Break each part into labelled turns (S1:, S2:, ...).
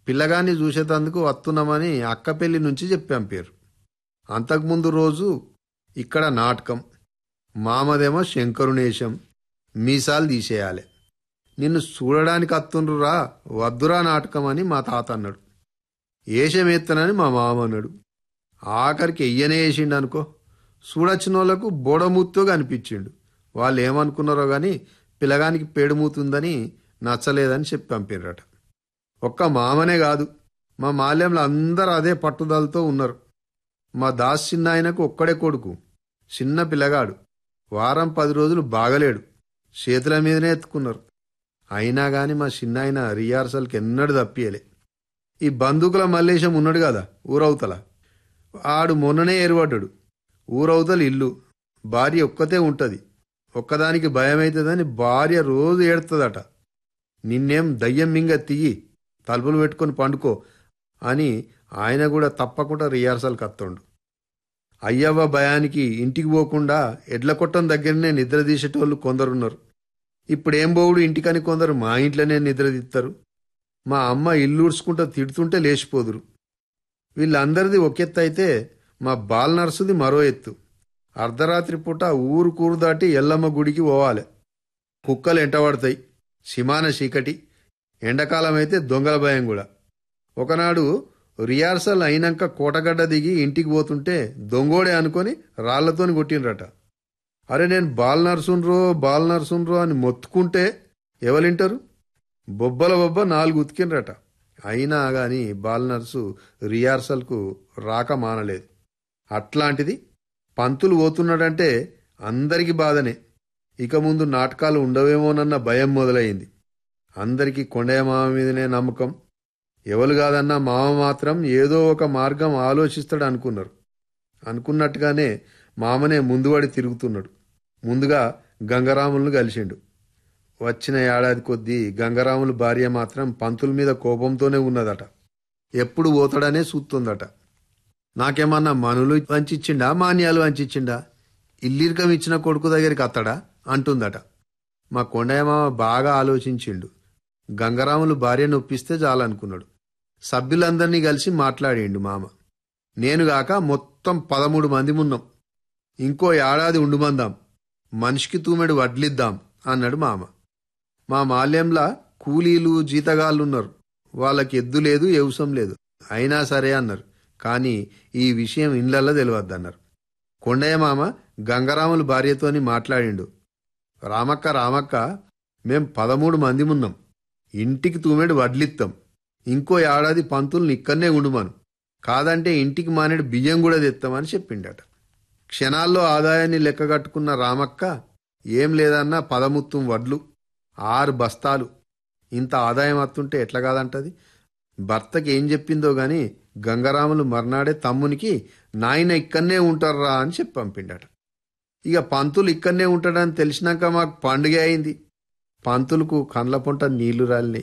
S1: పిల్లగాన్ని చూసేటందుకు వస్తున్నామని అక్కపెళ్లి నుంచి చెప్పాం పేరు అంతకుముందు రోజు ఇక్కడ నాటకం మామదేమో శంకరునేశం మీసాలు తీసేయాలి నిన్ను చూడడానికి అత్తుండ్రురా వద్దురా నాటకం అని మా తాత అన్నాడు ఏషం ఎత్తనని మా మామ అన్నాడు ఆఖరికి ఎయ్యనే వేసిండు అనుకో చూడొచ్చిన వాళ్ళకు బోడమూతుగా అనిపించిండు వాళ్ళు ఏమనుకున్నారో గాని పిల్లగానికి పేడుమూతుందని నచ్చలేదని చెప్పి పంపిర్రట ఒక్క మామనే కాదు మా మాల్యంలో అందరూ అదే పట్టుదలతో ఉన్నారు మా దాస్ చిన్న ఆయనకు ఒక్కడే కొడుకు చిన్న పిల్లగాడు వారం పది రోజులు బాగలేడు చేతుల మీదనే ఎత్తుకున్నారు అయినా గాని మా చిన్న ఆయన రిహార్సల్కి ఎన్నడూ తప్పియలే ఈ బందూకుల మల్లేశం ఉన్నాడు కదా ఊరవతల ఆడు మొన్ననే ఏర్పడ్డాడు ఊరవతల ఇల్లు భార్య ఒక్కతే ఉంటది ఒక్కదానికి భయమైతుందని భార్య రోజు ఏడుతుందట నిన్నేం దయ్యం మింగ తీయి తలుపులు పెట్టుకొని పండుకో అని ఆయన కూడా తప్పకుండా రిహార్సల్కి వస్తుండు అయ్యవ్వ భయానికి ఇంటికి పోకుండా ఎడ్ల కొట్టం దగ్గరనే నిద్ర తీసేటోళ్ళు కొందరున్నారు ఇప్పుడేం పోవుడు ఇంటికని కొందరు మా ఇంట్లోనే నిద్ర తీస్తారు మా అమ్మ ఇల్లు ఉడుచుకుంటూ తిడుతుంటే లేచిపోదురు వీళ్ళందరిది ఒక ఎత్తు అయితే మా బాల నర్సుది మరో ఎత్తు అర్ధరాత్రి పూట ఊరు కూరు దాటి ఎల్లమ్మ గుడికి పోవాలి కుక్కలు ఎంటబడతాయి సిమాన చీకటి ఎండాకాలం అయితే దొంగల భయం కూడా ఒకనాడు రిహార్సల్ అయినాక కోటగడ్డ దిగి ఇంటికి పోతుంటే దొంగోడే అనుకొని రాళ్లతోని కొట్టినరట అరే నేను బాల్ నర్సున్రో బాల్ నర్సున్రో అని మొత్తుకుంటే ఎవరింటారు బొబ్బల బొబ్బ నాలుగు ఉతికినరట అయినా గాని బాల్ నర్సు రిహార్సల్కు రాక మానలేదు అట్లాంటిది పంతులు పోతున్నాడంటే అందరికి బాధనే ఇక ముందు నాటకాలు ఉండవేమోనన్న భయం మొదలైంది అందరికీ కొండయ్య మామ మీదనే నమ్మకం ఎవరు కాదన్నా మామ మాత్రం ఏదో ఒక మార్గం ఆలోచిస్తాడు అనుకున్నారు అనుకున్నట్టుగానే మామనే ముందువాడి తిరుగుతున్నాడు ముందుగా గంగరాములను కలిసిండు వచ్చిన ఏడాది కొద్దీ గంగరాముల భార్య మాత్రం పంతుల మీద కోపంతోనే ఉన్నదట ఎప్పుడు పోతాడనే చూస్తుందట నాకేమన్నా మనులు వంచిచ్చిండా మాన్యాలు వంచిచ్చిండా ఇల్లిరికం ఇచ్చిన కొడుకు దగ్గరికి అత్తడా అంటుందట మా కొండయ్య మామ బాగా ఆలోచించిండు గంగరాములు భార్య నొప్పిస్తే చాలనుకున్నాడు సభ్యులందరినీ కలిసి మాట్లాడిండు మామ నేనుగాక మొత్తం పదమూడు మంది ఉన్నాం ఇంకో ఏడాది ఉండుమందాం మనిషికి తూమెడు వడ్లిద్దాం అన్నాడు మామ మా మాల్యంలా కూలీలు జీతగాళ్ళున్నారు వాళ్ళకి ఎద్దు లేదు ఎవసం లేదు అయినా సరే అన్నారు కానీ ఈ విషయం ఇళ్లలో తెలియద్దన్నారు కొండయ్య మామ గంగరాముల భార్యతోని మాట్లాడిండు రామక్క రామక్క మేం పదమూడు మంది ఉన్నాం ఇంటికి తూమెడు వడ్లిత్తాం ఇంకో ఏడాది పంతుల్ని ఇక్కడనే ఉండుమను కాదంటే ఇంటికి మానేడు బియ్యం కూడా తెస్తామని చెప్పిండట క్షణాల్లో ఆదాయాన్ని లెక్కగట్టుకున్న రామక్క ఏం లేదన్నా పదముత్తం వడ్లు ఆరు బస్తాలు ఇంత ఆదాయం వస్తుంటే ఎట్లా కాదంటది భర్తకి ఏం చెప్పిందో గాని గంగరాములు మర్నాడే తమ్మునికి నాయన ఇక్కడనే ఉంటారా అని చెప్పి పంపిండట ఇక పంతులు ఇక్కడనే ఉంటాడని తెలిసినాక మాకు పండుగ అయింది పంతులకు కండ్ల పొంట నీళ్లు రాలినాయి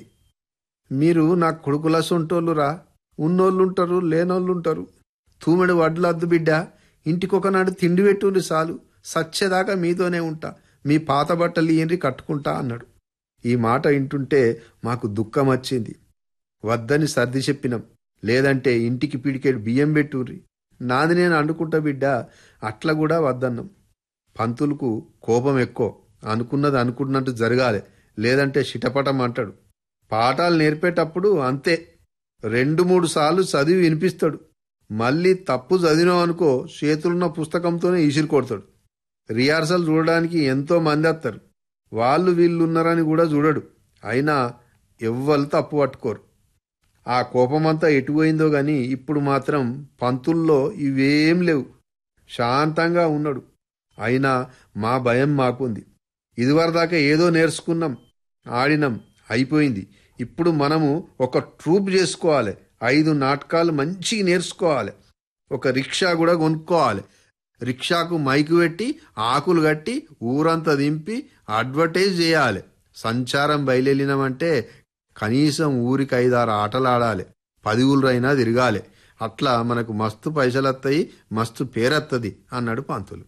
S1: మీరు నా కొడుకుల సొంటోళ్ళురా ఉన్నోళ్ళుంటారు లేనోళ్ళుంటారు తూమెడు వడ్లు అద్దు బిడ్డ ఇంటికొకనాడు తిండి పెట్టుండి చాలు సచ్చేదాకా మీతోనే ఉంటా మీ పాత బట్టలు ఏంటి కట్టుకుంటా అన్నాడు ఈ మాట వింటుంటే మాకు దుఃఖం వచ్చింది వద్దని సర్ది చెప్పినాం లేదంటే ఇంటికి పిడికేడు బియ్యం పెట్టుర్రి నాది నేను అండుకుంటా బిడ్డ అట్లా కూడా వద్దన్నాం పంతులకు కోపం ఎక్కువ అనుకున్నది అనుకున్నట్టు జరగాలి లేదంటే చిటపటం అంటాడు పాఠాలు నేర్పేటప్పుడు అంతే రెండు మూడు సార్లు చదివి వినిపిస్తాడు మళ్ళీ తప్పు చదివినావు అనుకో చేతులున్న పుస్తకంతోనే ఈసిరి కొడతాడు రిహార్సల్ చూడడానికి ఎంతో మంది వస్తారు వాళ్ళు వీళ్ళున్నారని కూడా చూడడు అయినా ఎవ్వరు తప్పు పట్టుకోరు ఆ కోపమంతా ఎటుపోయిందో గాని ఇప్పుడు మాత్రం పంతుల్లో ఇవేం లేవు శాంతంగా ఉన్నాడు అయినా మా భయం మాకుంది ఇదివరదాకా ఏదో నేర్చుకున్నాం ఆడినాం అయిపోయింది ఇప్పుడు మనము ఒక ట్రూప్ చేసుకోవాలి ఐదు నాటకాలు మంచిగా నేర్చుకోవాలి ఒక రిక్షా కూడా కొనుక్కోవాలి రిక్షాకు మైకు పెట్టి ఆకులు కట్టి ఊరంతా దింపి అడ్వర్టైజ్ చేయాలి సంచారం బయలుదేరినామంటే కనీసం ఊరికి ఐదారు ఆటలు ఆడాలి పది ఊళ్ళైనా తిరగాలి అట్లా మనకు మస్తు పైసలత్తాయి మస్తు పేరత్తది అన్నాడు పంతులు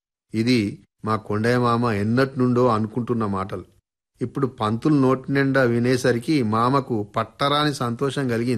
S1: ఇది మా కొండయ్య మామ ఎన్నటి నుండో అనుకుంటున్న మాటలు ఇప్పుడు పంతులు నోటి నిండా వినేసరికి మామకు పట్టరాని సంతోషం కలిగింది